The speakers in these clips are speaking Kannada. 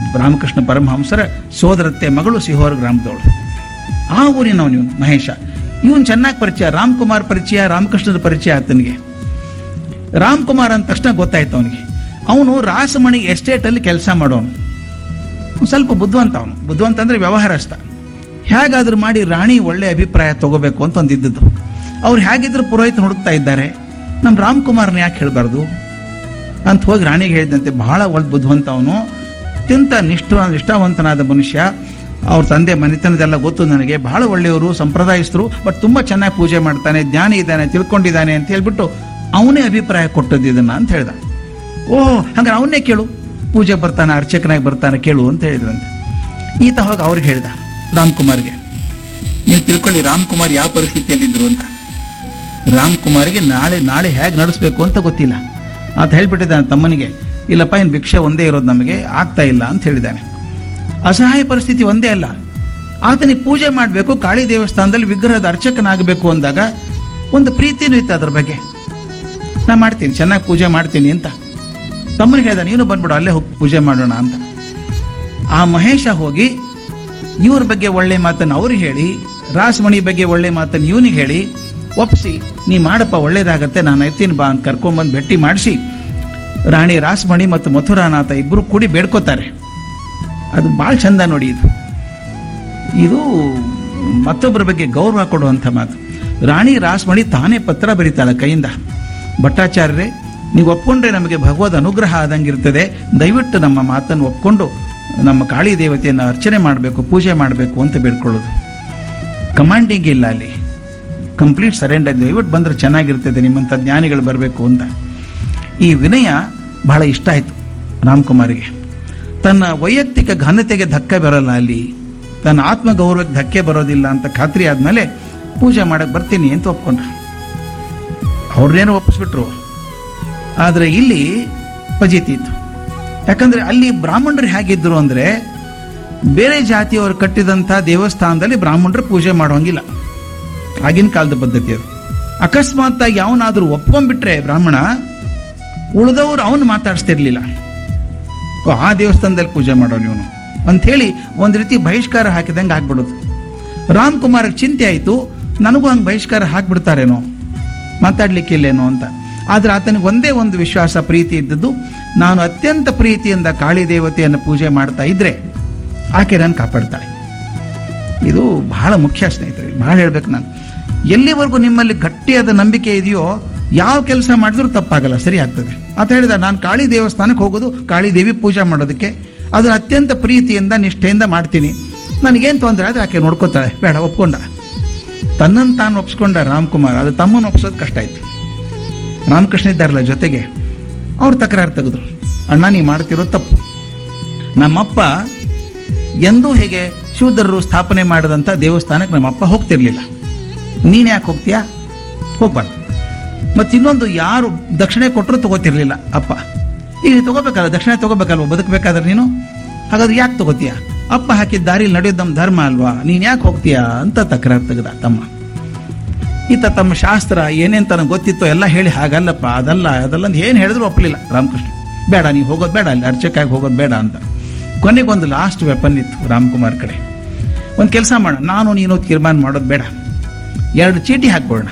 ರಾಮಕೃಷ್ಣ ಪರಮಹಂಸರ ಸೋದರತ್ತೆ ಮಗಳು ಸಿಹೋರ್ ಗ್ರಾಮದವಳು ಆ ಊರಿನವನು ಇವನು ಮಹೇಶ ಇವನು ಚೆನ್ನಾಗಿ ಪರಿಚಯ ರಾಮ್ಕುಮಾರ್ ಪರಿಚಯ ರಾಮಕೃಷ್ಣದ ಪರಿಚಯ ಆತನಿಗೆ ರಾಮ್ಕುಮಾರ್ ಅಂದ ತಕ್ಷಣ ಗೊತ್ತಾಯ್ತು ಅವನಿಗೆ ಅವನು ರಾಸಮಣಿ ಎಸ್ಟೇಟಲ್ಲಿ ಕೆಲಸ ಮಾಡೋನು ಅವ್ನು ಸ್ವಲ್ಪ ಬುದ್ಧಿವಂತ ಅವನು ಬುದ್ಧಿವಂತ ಅಂದ್ರೆ ವ್ಯವಹಾರಸ್ಥ ಹೇಗಾದ್ರೂ ಮಾಡಿ ರಾಣಿ ಒಳ್ಳೆ ಅಭಿಪ್ರಾಯ ತಗೋಬೇಕು ಅಂತ ಒಂದಿದ್ದದ್ದು ಅವ್ರು ಹೇಗಿದ್ರು ಪುರೋಹಿತನ ಹುಡುಕ್ತಾ ಇದ್ದಾರೆ ನಮ್ಮ ರಾಮ್ಕುಮಾರ್ನ ಯಾಕೆ ಹೇಳಬಾರ್ದು ಅಂತ ಹೋಗಿ ರಾಣಿಗೆ ಹೇಳಿದಂತೆ ಬಹಳ ಒಳ್ಳೆ ಬುದ್ಧಿವಂತ ಅವನು ಅತ್ಯಂತ ನಿಷ್ಠ ನಿಷ್ಠಾವಂತನಾದ ಮನುಷ್ಯ ಅವ್ರ ತಂದೆ ಮನೆತನದೆಲ್ಲ ಗೊತ್ತು ನನಗೆ ಬಹಳ ಒಳ್ಳೆಯವರು ಸಂಪ್ರದಾಯಸ್ಥರು ಬಟ್ ತುಂಬಾ ಚೆನ್ನಾಗಿ ಪೂಜೆ ಮಾಡ್ತಾನೆ ಜ್ಞಾನಿ ಇದ್ದಾನೆ ತಿಳ್ಕೊಂಡಿದ್ದಾನೆ ಅಂತ ಹೇಳ್ಬಿಟ್ಟು ಅವನೇ ಅಭಿಪ್ರಾಯ ಕೊಟ್ಟದ್ದು ಇದನ್ನ ಅಂತ ಹೇಳ್ದ ಓಹ್ ಹಂಗಾರೆ ಅವನ್ನೇ ಕೇಳು ಪೂಜೆ ಬರ್ತಾನೆ ಅರ್ಚಕನಾಗಿ ಬರ್ತಾನೆ ಕೇಳು ಅಂತ ಹೇಳಿದ್ರಂತೆ ಈತ ಹೋಗಿ ಅವ್ರಿಗೆ ಹೇಳ್ದ ರಾಮ್ಕುಮಾರ್ಗೆ ನೀವು ತಿಳ್ಕೊಳ್ಳಿ ರಾಮ್ಕುಮಾರ್ ಯಾವ ಪರಿಸ್ಥಿತಿಯಲ್ಲಿದ್ರು ಅಂತ ರಾಮ್ಕುಮಾರ್ಗೆ ನಾಳೆ ನಾಳೆ ಹೇಗೆ ನಡೆಸ್ಬೇಕು ಅಂತ ಗೊತ್ತಿಲ್ಲ ಆತ ಹೇಳ್ಬಿಟ್ಟಿದ್ದಾನೆ ತಮ್ಮನಿಗೆ ಇಲ್ಲಪ್ಪ ಇನ್ನು ಭಿಕ್ಷೆ ಒಂದೇ ಇರೋದು ನಮಗೆ ಆಗ್ತಾ ಇಲ್ಲ ಅಂತ ಹೇಳಿದ್ದಾನೆ ಅಸಹಾಯ ಪರಿಸ್ಥಿತಿ ಒಂದೇ ಅಲ್ಲ ಆತನಿಗೆ ಪೂಜೆ ಮಾಡಬೇಕು ಕಾಳಿ ದೇವಸ್ಥಾನದಲ್ಲಿ ವಿಗ್ರಹದ ಅರ್ಚಕನಾಗಬೇಕು ಅಂದಾಗ ಒಂದು ಪ್ರೀತಿನೂ ಇತ್ತು ಅದ್ರ ಬಗ್ಗೆ ನಾ ಮಾಡ್ತೀನಿ ಚೆನ್ನಾಗಿ ಪೂಜೆ ಮಾಡ್ತೀನಿ ಅಂತ ತಮ್ಮನಿಗೆ ಹೇಳ್ದ ನೀನು ಬಂದ್ಬಿಡು ಅಲ್ಲೇ ಹೋಗಿ ಪೂಜೆ ಮಾಡೋಣ ಅಂತ ಆ ಮಹೇಶ ಹೋಗಿ ಇವ್ರ ಬಗ್ಗೆ ಒಳ್ಳೆ ಮಾತನ್ನು ಅವ್ರಿಗೆ ಹೇಳಿ ರಾಸಮಣಿ ಬಗ್ಗೆ ಒಳ್ಳೆ ಮಾತನ್ನು ಇವನಿಗೆ ಹೇಳಿ ಒಪ್ಸಿ ನೀ ಮಾಡಪ್ಪ ಒಳ್ಳೇದಾಗತ್ತೆ ನಾನು ಎತ್ತೀನಿ ಬಾ ಅಂತ ಕರ್ಕೊಂಡ್ಬಂದು ಭೇಟಿ ಮಾಡಿಸಿ ರಾಣಿ ರಾಸಮಣಿ ಮತ್ತು ಮಥುರಾನಾಥ ಇಬ್ಬರು ಕೂಡಿ ಬೇಡ್ಕೋತಾರೆ ಅದು ಭಾಳ ಚಂದ ನೋಡಿ ಇದು ಇದು ಮತ್ತೊಬ್ಬರ ಬಗ್ಗೆ ಗೌರವ ಕೊಡುವಂಥ ಮಾತು ರಾಣಿ ರಾಸಮಣಿ ತಾನೇ ಪತ್ರ ಬರೀತಾಳೆ ಕೈಯಿಂದ ಭಟ್ಟಾಚಾರ್ಯರೇ ನೀವು ಒಪ್ಕೊಂಡ್ರೆ ನಮಗೆ ಭಗವದ್ ಅನುಗ್ರಹ ಆದಂಗಿರ್ತದೆ ದಯವಿಟ್ಟು ನಮ್ಮ ಮಾತನ್ನು ಒಪ್ಕೊಂಡು ನಮ್ಮ ಕಾಳಿ ದೇವತೆಯನ್ನು ಅರ್ಚನೆ ಮಾಡಬೇಕು ಪೂಜೆ ಮಾಡಬೇಕು ಅಂತ ಬೇಡ್ಕೊಳ್ಳೋದು ಕಮಾಂಡಿಂಗ್ ಇಲ್ಲ ಅಲ್ಲಿ ಕಂಪ್ಲೀಟ್ ಸರೆಂಡರ್ ದಯವಿಟ್ಟು ಬಂದ್ರೆ ಚೆನ್ನಾಗಿರ್ತದೆ ನಿಮ್ಮಂಥ ಜ್ಞಾನಿಗಳು ಬರಬೇಕು ಅಂತ ಈ ವಿನಯ ಬಹಳ ಇಷ್ಟ ಆಯಿತು ರಾಮ್ಕುಮಾರಿಗೆ ತನ್ನ ವೈಯಕ್ತಿಕ ಘನತೆಗೆ ಧಕ್ಕೆ ಬರಲ್ಲ ಅಲ್ಲಿ ತನ್ನ ಆತ್ಮಗೌರವಕ್ಕೆ ಧಕ್ಕೆ ಬರೋದಿಲ್ಲ ಅಂತ ಖಾತ್ರಿ ಆದ್ಮೇಲೆ ಪೂಜೆ ಮಾಡಕ್ ಬರ್ತೀನಿ ಅಂತ ಒಪ್ಕೊಂಡ್ರ ಅವ್ರನ್ನೇನೋ ಒಪ್ಪಿಸ್ಬಿಟ್ರು ಆದರೆ ಇಲ್ಲಿ ಫಜೀತಿ ಇತ್ತು ಯಾಕಂದ್ರೆ ಅಲ್ಲಿ ಬ್ರಾಹ್ಮಣರು ಹೇಗಿದ್ರು ಅಂದ್ರೆ ಬೇರೆ ಜಾತಿಯವರು ಕಟ್ಟಿದಂಥ ದೇವಸ್ಥಾನದಲ್ಲಿ ಬ್ರಾಹ್ಮಣರು ಪೂಜೆ ಮಾಡೋಂಗಿಲ್ಲ ಆಗಿನ ಕಾಲದ ಪದ್ಧತಿ ಅದು ಅಕಸ್ಮಾತ್ ಆಗಿ ಅವನಾದ್ರೂ ಒಪ್ಕೊಂಡ್ಬಿಟ್ರೆ ಬ್ರಾಹ್ಮಣ ಉಳಿದವರು ಅವನು ಮಾತಾಡಿಸ್ತಿರ್ಲಿಲ್ಲ ಓ, ಆ ದೇವಸ್ಥಾನದಲ್ಲಿ ಪೂಜೆ ಮಾಡೋನು ಇವನು ಅಂಥೇಳಿ ಒಂದು ರೀತಿ ಬಹಿಷ್ಕಾರ ಹಾಕಿದಂಗೆ ಆಗ್ಬಿಡೋದು ರಾಮ್ಕುಮಾರ್ ಚಿಂತೆ ಆಯಿತು ನನಗೂ ಹಂಗೆ ಬಹಿಷ್ಕಾರ ಹಾಕ್ಬಿಡ್ತಾರೇನೋ ಮಾತಾಡ್ಲಿಕ್ಕಿಲ್ಲೇನೋ ಅಂತ ಆದ್ರೆ ಆತನಿಗೆ ಒಂದೇ ಒಂದು ವಿಶ್ವಾಸ ಪ್ರೀತಿ ಇದ್ದದ್ದು ನಾನು ಅತ್ಯಂತ ಪ್ರೀತಿಯಿಂದ ಕಾಳಿ ದೇವತೆಯನ್ನು ಪೂಜೆ ಮಾಡ್ತಾ ಇದ್ರೆ ಆಕೆ ನಾನು ಕಾಪಾಡ್ತಾಳೆ ಇದು ಬಹಳ ಮುಖ್ಯ ಸ್ನೇಹಿತರೆ ಬಹಳ ಹೇಳ್ಬೇಕು ನಾನು ಎಲ್ಲಿವರೆಗೂ ನಿಮ್ಮಲ್ಲಿ ಗಟ್ಟಿಯಾದ ನಂಬಿಕೆ ಇದೆಯೋ ಯಾವ ಕೆಲಸ ಮಾಡಿದ್ರೂ ತಪ್ಪಾಗಲ್ಲ ಸರಿ ಆಗ್ತದೆ ಅಂತ ಹೇಳಿದ ನಾನು ಕಾಳಿ ದೇವಸ್ಥಾನಕ್ಕೆ ಹೋಗೋದು ಕಾಳಿ ದೇವಿ ಪೂಜೆ ಮಾಡೋದಕ್ಕೆ ಅದನ್ನ ಅತ್ಯಂತ ಪ್ರೀತಿಯಿಂದ ನಿಷ್ಠೆಯಿಂದ ಮಾಡ್ತೀನಿ ನನಗೇನು ತೊಂದರೆ ಆದರೆ ಆಕೆ ನೋಡ್ಕೋತಾಳೆ ಬೇಡ ಒಪ್ಕೊಂಡ ತನ್ನನ್ನು ತಾನು ಒಪ್ಸ್ಕೊಂಡ ರಾಮ್ಕುಮಾರ್ ಅದು ತಮ್ಮನ್ನು ಒಪ್ಸೋದು ಕಷ್ಟ ಆಯ್ತು ರಾಮಕೃಷ್ಣ ಇದ್ದಾರಲ್ಲ ಜೊತೆಗೆ ಅವ್ರು ತಕರಾರು ತೆಗೆದ್ರು ಅಣ್ಣ ನೀ ಮಾಡ್ತಿರೋ ತಪ್ಪು ನಮ್ಮಪ್ಪ ಎಂದೂ ಹೇಗೆ ಶೂದ್ರರು ಸ್ಥಾಪನೆ ಮಾಡಿದಂಥ ದೇವಸ್ಥಾನಕ್ಕೆ ನಮ್ಮಪ್ಪ ಹೋಗ್ತಿರ್ಲಿಲ್ಲ ನೀನ್ ಯಾಕೆ ಹೋಗ್ತೀಯಾ ಹೋಗ್ಬಾರ್ದು ಮತ್ತೆ ಇನ್ನೊಂದು ಯಾರು ದಕ್ಷಿಣೆ ಕೊಟ್ಟರು ತಗೋತಿರ್ಲಿಲ್ಲ ಅಪ್ಪ ಈಗ ನೀನ್ ತಗೋಬೇಕಲ್ಲ ದಕ್ಷಿಣೆ ತಗೋಬೇಕಲ್ವ ಬದುಕಬೇಕಾದ್ರೆ ನೀನು ಹಾಗಾದ್ರೆ ಯಾಕೆ ತಗೋತೀಯ ಅಪ್ಪ ಹಾಕಿದ ದಾರಿಲಿ ನಡೆಯೋದು ನಮ್ಮ ಧರ್ಮ ಅಲ್ವಾ ನೀನ್ ಯಾಕೆ ಹೋಗ್ತೀಯಾ ಅಂತ ತಕರಾರು ತೆಗೆದ ತಮ್ಮ ಈತ ತಮ್ಮ ಶಾಸ್ತ್ರ ಏನೇನ್ ತನಗೆ ಗೊತ್ತಿತ್ತೋ ಎಲ್ಲ ಹೇಳಿ ಹಾಗಲ್ಲಪ್ಪ ಅದಲ್ಲ ಅದಲ್ಲ ಅಂತ ಏನು ಹೇಳಿದ್ರು ಒಪ್ಪಲಿಲ್ಲ ರಾಮಕೃಷ್ಣ ಬೇಡ ನೀವು ಹೋಗೋದು ಬೇಡ ಅಲ್ಲಿ ಅರ್ಚಕಾಗಿ ಹೋಗೋದು ಬೇಡ ಅಂತ ಕೊನೆಗೊಂದು ಲಾಸ್ಟ್ ವೆಪನ್ ಇತ್ತು ರಾಮ್ಕುಮಾರ್ ಕಡೆ ಒಂದು ಕೆಲಸ ಮಾಡೋಣ ನಾನು ನೀನು ತೀರ್ಮಾನ ಮಾಡೋದು ಬೇಡ ಎರಡು ಚೀಟಿ ಹಾಕ್ಕೊಳ್ಳೋಣ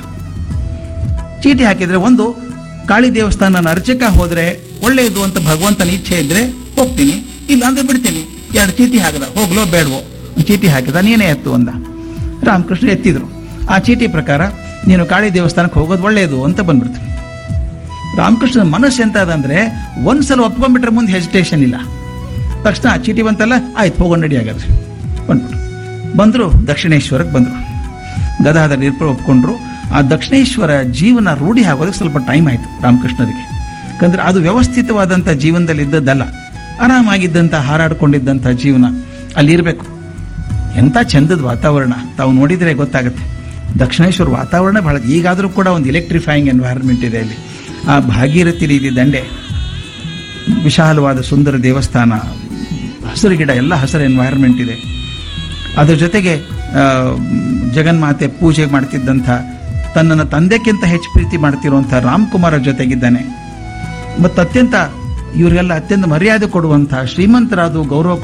ಚೀಟಿ ಹಾಕಿದ್ರೆ ಒಂದು ಕಾಳಿ ದೇವಸ್ಥಾನ ಅರ್ಚಕ ಹೋದ್ರೆ ಒಳ್ಳೆಯದು ಅಂತ ಭಗವಂತನ ಇಚ್ಛೆ ಇದ್ರೆ ಹೋಗ್ತೀನಿ ಇಲ್ಲ ಅಂದ್ರೆ ಬಿಡ್ತೀನಿ ಎರಡು ಚೀಟಿ ಹಾಕದ ಹೋಗ್ಲೋ ಬೇಡವೋ ಚೀಟಿ ಹಾಕಿದ ನೀನೇ ಎತ್ತು ಅಂದ ರಾಮಕೃಷ್ಣ ಎತ್ತಿದ್ರು ಆ ಚೀಟಿ ಪ್ರಕಾರ ನೀನು ಕಾಳಿ ದೇವಸ್ಥಾನಕ್ಕೆ ಹೋಗೋದು ಒಳ್ಳೆಯದು ಅಂತ ಬಂದ್ಬಿಡ್ತು ರಾಮಕೃಷ್ಣನ ಮನಸ್ಸು ಎಂತ ಅದಂದ್ರೆ ಒಂದ್ಸಲ ಒಪ್ಕೊಂಡ್ಬಿಟ್ರೆ ಮುಂದೆ ಹೆಸಿಟೇಷನ್ ಇಲ್ಲ ತಕ್ಷಣ ಆ ಚೀಟಿ ಬಂತಲ್ಲ ಆಯ್ತು ಹೋಗೋಣ ನಡಿ ಹಾಗಾದ್ರೆ ಬಂದ್ಬಿಟ್ರು ಬಂದ್ರು ದಕ್ಷಿಣೇಶ್ವರಕ್ಕೆ ಬಂದ್ರು ಗದಾಧರ ನಿರ್ಪರ ಒಪ್ಕೊಂಡ್ರು ಆ ದಕ್ಷಿಣೇಶ್ವರ ಜೀವನ ರೂಢಿ ಆಗೋದಕ್ಕೆ ಸ್ವಲ್ಪ ಟೈಮ್ ಆಯ್ತು ರಾಮಕೃಷ್ಣರಿಗೆ ಯಾಕಂದ್ರೆ ಅದು ವ್ಯವಸ್ಥಿತವಾದಂಥ ಜೀವನದಲ್ಲಿ ಇದ್ದದ್ದಲ್ಲ ಆರಾಮಾಗಿದ್ದಂಥ ಹಾರಾಡ್ಕೊಂಡಿದ್ದಂಥ ಜೀವನ ಅಲ್ಲಿರ್ಬೇಕು ಎಂಥ ಚಂದದ ವಾತಾವರಣ ತಾವು ನೋಡಿದ್ರೆ ಗೊತ್ತಾಗುತ್ತೆ ದಕ್ಷಿಣೇಶ್ವರ ವಾತಾವರಣ ಬಹಳ ಈಗಾದರೂ ಕೂಡ ಒಂದು ಎಲೆಕ್ಟ್ರಿಫೈಯಿಂಗ್ ಎನ್ವೈರನ್ಮೆಂಟ್ ಇದೆ ಅಲ್ಲಿ ಆ ಭಾಗೀರಥಿ ರೀತಿ ದಂಡೆ ವಿಶಾಲವಾದ ಸುಂದರ ದೇವಸ್ಥಾನ ಹಸಿರು ಗಿಡ ಎಲ್ಲ ಹಸಿರು ಎನ್ವೈರನ್ಮೆಂಟ್ ಇದೆ ಅದ್ರ ಜೊತೆಗೆ ಆ, ಜಗನ್ಮಾತೆ ಪೂಜೆ ಮಾಡ್ತಿದ್ದಂಥ ತನ್ನನ್ನು ತಂದೆಕ್ಕಿಂತ ಹೆಚ್ಚು ಪ್ರೀತಿ ಮಾಡ್ತಿರುವಂಥ ರಾಮ್ಕುಮಾರ ಜೊತೆಗಿದ್ದಾನೆ ಮತ್ತು ಅತ್ಯಂತ ಇವರಿಗೆಲ್ಲ ಅತ್ಯಂತ ಮರ್ಯಾದೆ ಕೊಡುವಂಥ ಶ್ರೀಮಂತರಾದ ಗೌರವ